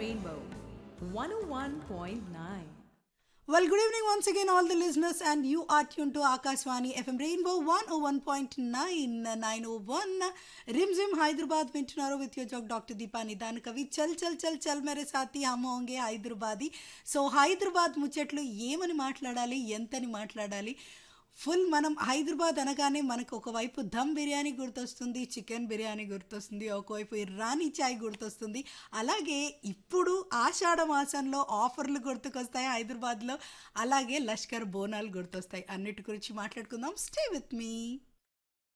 Rainbow 101.9. Well, good evening once again, all the listeners, and you are tuned to Akashwani FM Rainbow 101.9 901 Rimjhim Hyderabad వింటున్నారు with your joke doctor Deepa నిదాన్ కవి చల్ చల్ చల్ చల్ మేరే సాథి హమ్ హోంగే హైదరాబాదీ సో హైదరాబాద్ ముచ్చట్లు ఏమని మాట్లాడాలి ఎంతని మాట్లాడాలి ఫుల్ మనం హైదరాబాద్ అనగానే మనకు ఒకవైపు దమ్ బిర్యానీ గుర్తొస్తుంది చికెన్ బిర్యానీ గుర్తొస్తుంది ఒకవైపు ఇరానీ చాయ్ గుర్తొస్తుంది అలాగే ఇప్పుడు ఆషాఢ మాసంలో ఆఫర్లు గుర్తుకొస్తాయి హైదరాబాద్లో అలాగే లష్కర్ బోనాలు గుర్తొస్తాయి అన్నిటి గురించి మాట్లాడుకుందాం స్టే విత్ మీ